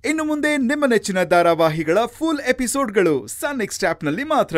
ಇನ್ನು ಮುಂದೆ ನಿಮ್ಮ ನೆಚ್ಚಿನ ಧಾರಾವಾಹಿಗಳ ಫುಲ್ ಎಪಿಸೋಡ್ಗಳು ಸನ್ ನೆಕ್ಸ್ಟ್ ಆಪ್ನಲ್ಲಿ ಮಾತ್ರ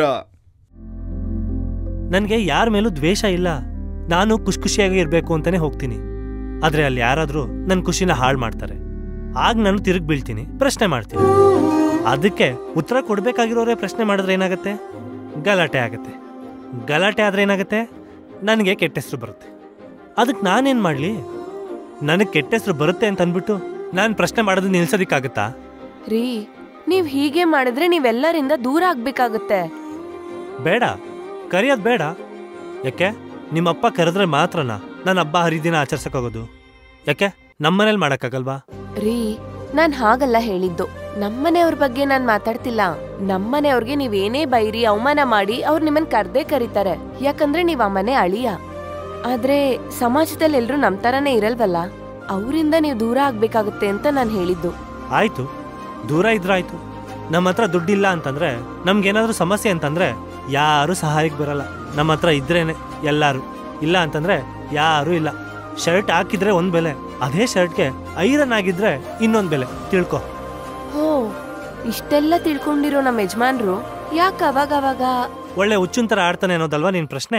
ನನಗೆ ಯಾರ ಮೇಲೂ ದ್ವೇಷ ಇಲ್ಲ ನಾನು ಖುಷಿ ಖುಷಿಯಾಗಿ ಇರಬೇಕು ಅಂತಾನೆ ಹೋಗ್ತೀನಿ ಆದ್ರೆ ಅಲ್ಲಿ ಯಾರಾದ್ರೂ ನನ್ನ ಖುಷಿನ ಹಾಳು ಮಾಡ್ತಾರೆ ಆಗ ನಾನು ತಿರುಗಿ ಬೀಳ್ತೀನಿ ಪ್ರಶ್ನೆ ಮಾಡ್ತೀನಿ ಅದಕ್ಕೆ ಉತ್ತರ ಕೊಡ್ಬೇಕಾಗಿರೋರೇ ಪ್ರಶ್ನೆ ಮಾಡಿದ್ರೆ ಏನಾಗುತ್ತೆ ಗಲಾಟೆ ಆಗತ್ತೆ ಗಲಾಟೆ ಆದ್ರೆ ಏನಾಗುತ್ತೆ ನನಗೆ ಕೆಟ್ಟ ಹೆಸರು ಬರುತ್ತೆ ಅದಕ್ಕೆ ನಾನೇನು ಮಾಡಲಿ ನನಗೆ ಕೆಟ್ಟ ಹೆಸರು ಬರುತ್ತೆ ಅಂತ ಅಂದ್ಬಿಟ್ಟು ನಾನು ಪ್ರಶ್ನೆ ಮಾಡೋದು ನಿಲ್ಸೋದಿಕ್ಕಾಗತ್ತಾ ರೀ ನೀವ್ ಹೀಗೆ ಮಾಡಿದ್ರೆ ನೀವೆಲ್ಲರಿಂದ ದೂರ ಆಗ್ಬೇಕಾಗತ್ತೆ ಬೇಡ ಕರೆಯೋದು ಬೇಡ ಯಾಕೆ ನಿಮ್ಮಪ್ಪ ಕರೆದ್ರೆ ಮಾತ್ರನಾ ನಾನು ಹಬ್ಬ ಹರಿದಿನ ಆಚರಿಸಕ್ಕಾಗೋದು ಯಾಕೆ ನಮ್ಮನೇಲಿ ಮಾಡೋಕ್ಕಾಗಲ್ವಾ ರೀ ನಾನ್ ಹಾಗಲ್ಲ ಹೇಳಿದ್ದು ನಮ್ಮನೆಯವ್ರ ಬಗ್ಗೆ ನಾನ್ ಮಾತಾಡ್ತಿಲ್ಲ ನಮ್ಮನೆಯವ್ರಿಗೆ ನೀವೇನೇ ಬೈರಿ ಅವಮಾನ ಮಾಡಿ ಅವ್ರು ನಿಮ್ಮನ್ ಕರ್ದೇ ಕರೀತಾರೆ ಯಾಕಂದ್ರೆ ನೀವ್ ಆ ಮನೆ ಅಳಿಯ ಆದ್ರೆ ಸಮಾಜದಲ್ಲಿ ಎಲ್ರು ನಮ್ ತರನೇ ಇರಲ್ವಲ್ಲ ಅವರಿಂದ ನೀವು ದೂರ ಆಗ್ಬೇಕಾಗುತ್ತೆ ಅಂತ ನಾನ್ ಹೇಳಿದ್ದು ಆಯ್ತು ದೂರ ಇದ್ರಾಯ್ತು ನಮ್ಮ ಹತ್ರ ದುಡ್ಡಿಲ್ಲ ಅಂತಂದ್ರೆ ನಮ್ಗೇನಾದ್ರೂ ಸಮಸ್ಯೆ ಅಂತಂದ್ರೆ ಯಾರು ಸಹಾಯಕ್ಕೆ ಬರಲ್ಲ ನಮ್ಮ ಹತ್ರ ಇದ್ರೇನೆ ಎಲ್ಲಾರು ಇಲ್ಲ ಅಂತಂದ್ರೆ ಯಾರು ಇಲ್ಲ ಶರ್ಟ್ ಹಾಕಿದ್ರೆ ಒಂದ್ ಬೆಲೆ ಅದೇ ಶರ್ಟ್ಗೆ ಐರನ್ ಆಗಿದ್ರೆ ಇನ್ನೊಂದ್ ಬೆಲೆ ತಿಳ್ಕೊ ಹೋ ಇಷ್ಟೆಲ್ಲ ತಿಳ್ಕೊಂಡಿರೋ ನಮ್ಮ ಯಜಮಾನ್ರು ಯಾಕ ಅವಾಗ ಅವಾಗ ಒಳ್ಳೆ ಹುಚ್ಚುನ್ ಥರ ಆಡ್ತಾನೆ ಅನ್ನೋದಲ್ವಾ ನಿನ್ ಪ್ರಶ್ನೆ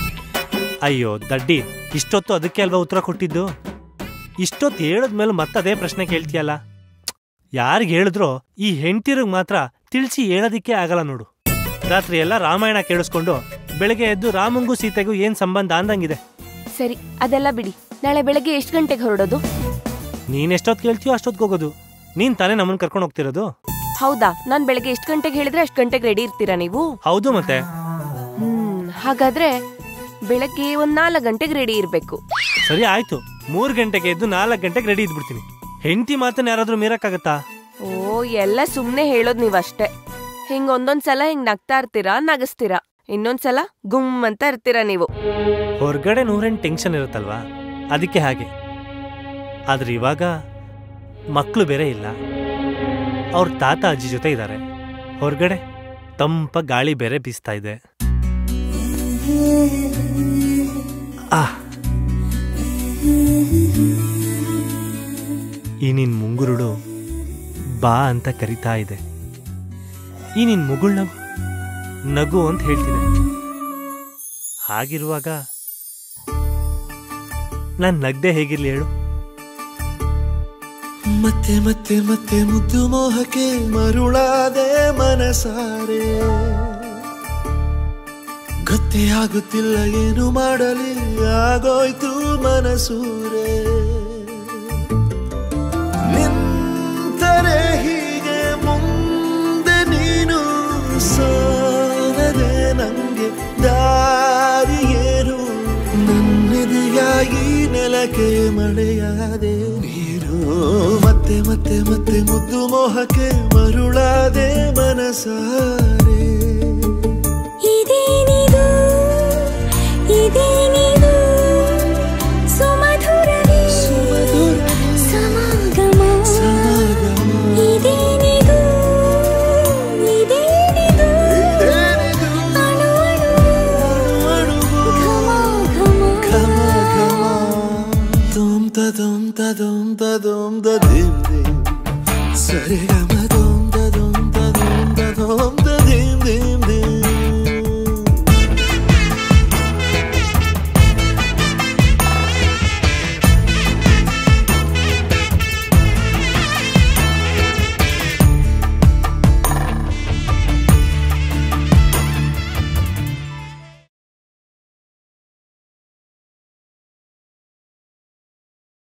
ಅಯ್ಯೋ ದಡ್ಡಿ ಇಷ್ಟೊತ್ತು ಅದಕ್ಕೆ ಅಲ್ವಾ ಉತ್ತರ ಕೊಟ್ಟಿದ್ದು ಇಷ್ಟೊತ್ತು ಹೇಳಿದ್ಮೇಲೆ ಮತ್ತೆ ಅದೇ ಪ್ರಶ್ನೆ ಕೇಳ್ತೀಯಲ್ಲ ಯಾರಿಗೆ ಹೇಳಿದ್ರೋ ಈ ಹೆಂಡ್ತಿರಿಗೆ ಮಾತ್ರ ತಿಳಿಸಿ ಹೇಳೋದಿಕ್ಕೆ ಆಗಲ್ಲ ನೋಡು ರಾತ್ರಿ ಎಲ್ಲ ರಾಮಾಯಣ ಕೇಳಿಸ್ಕೊಂಡು ಬೆಳಗ್ಗೆ ಎದ್ದು ರಾಮಂಗೂ ಸೀತೆಗೂ ಏನ್ ಸಂಬಂಧ ಅಂದಂಗಿದೆ ಸರಿ ಅದೆಲ್ಲ ಬಿಡಿ ನಾಳೆ ಬೆಳಗ್ಗೆ ಎಷ್ಟು ಗಂಟೆಗೆ ಹೊರಡೋದು ನೀನ್ ಎಷ್ಟೊತ್ತು ಕೇಳ್ತೀಯೋ ಅಷ್ಟೊತ್ತಿಗೆ ಹೋಗೋದು ನೀನ್ ತಾನೇ ನಮ್ಮನ್ನ ಕರ್ಕೊಂಡು ಹೋಗ್ತಿರೋದು ಹೌದಾ ನಾನ್ ಬೆಳಗ್ಗೆ ಎಷ್ಟು ಗಂಟೆಗೆ ಹೇಳಿದ್ರೆ ಅಷ್ಟು ಗಂಟೆಗೆ ರೆಡಿ ಇರ್ತೀರಾ ನೀವು ಹೌದು ಮತ್ತೆ ಹ್ಮ್ ಹಾಗಾದ್ರೆ ಬೆಳಗ್ಗೆ ಒಂದ್ ನಾಲ್ಕು ಗಂಟೆಗೆ ರೆಡಿ ಇರ್ಬೇಕು ಸರಿ ಆಯ್ತು ಮೂರ್ ಗಂಟೆಗೆ ಎದ್ದು ನಾಲ್ಕು ಗಂಟೆಗೆ ರೆಡಿ ಇದ್ಬಿಡ್ತೀನಿ ಹೆಂಡತಿ ಮಾತನ್ನ ಯಾರಾದ್ರೂ ಮೀರಕ್ಕಾಗತ್ತಾ ಓ ಎಲ್ಲ ಸುಮ್ನೆ ಹೇಳೋದ್ ನೀವಷ್ಟೇ ಹಿಂಗ್ ಒಂದೊಂದ್ಸಲ ಹಿಂಗ್ ನಗ್ತಾ ಇರ್ತೀರಾ ನಗಸ್ತೀರಾ ಇನ್ನೊಂದ್ಸಲ ಗುಮ್ ಅಂತ ಇರ್ತೀರಾ ನೀವು ಹೊರಗಡೆ ನೂರೆಂಟು ಟೆನ್ಷನ್ ಇರುತ್ತಲ್ವಾ ಅದಕ್ಕೆ ಹಾಗೆ ಆದ್ರೆ ಇವಾಗ ಮಕ್ಕಳು ಬೇರೆ ಇಲ್ಲ ಅವ್ರ ತಾತ ಅಜ್ಜಿ ಜೊತೆ ಇದ್ದಾರೆ ಹೊರಗಡೆ ತಂಪ ಗಾಳಿ ಬೇರೆ ಬೀಸ್ತಾ ಇದೆ ಆ ಈ ನಿನ್ ಮುಂಗುರುಳು ಬಾ ಅಂತ ಕರಿತಾ ಇದೆ ಈ ನಿನ್ ಮುಗುಳ್ ನಗು ನಗು ಅಂತ ಹೇಳ್ತಿದೆ ಹಾಗಿರುವಾಗ ನಾನ್ ನಗ್ದೆ ಹೇಗಿರ್ಲಿ ಹೇಳು ಮತ್ತೆ ಮತ್ತೆ ಮತ್ತೆ ಮುದ್ದು ಮೋಹಕ್ಕೆ ಮರುಳಾದೆ ಮನಸಾರೆ ಗೊತ್ತೇ ಆಗುತ್ತಿಲ್ಲ ಏನು ಮಾಡಲಿ ಆಗೋಯ್ತು ಮನಸೂರೆ ನಿಂತರೆ ಹೀಗೆ ಮುಂದೆ ನೀನು ಸಾರದೆ ನಂಗೆ ದಾರಿ ಏನು ನನ್ನೆದೆಯಾಗಿ ನೆಲಕ್ಕೆ ಮಳೆಯಾದೆ ನೀರು ಮತ್ತೆ ಮತ್ತೆ ಮತ್ತೆ ಮುದ್ದು ಮೋಹಕ್ಕೆ ಮರುಳಾದೆ ಮನಸಾರೆ ಇದೇನಿದು ಇದೇನಿದು ಸುಮಧುರವೇ ಸಮಾಗಮ ಸಮಾಗಮ. ಇದೇನಿದು ಇದೇನಿದು ಇದೇನಿದು? ಅಣು ಅಣು ಅಣುವು. ಘಮ ಘಮ ಘಮ ಘಮ. ದುಮ್ ತ ದುಮ್ ತ ದುಮ್ ತ ದುಮ್ ತ ಧಿಮ್ ಧಿಮ್. ಸರಿ ಗಮ ದುಮ್ ತ ದುಮ್ ತ ದುಮ್ ತ ದುಮ್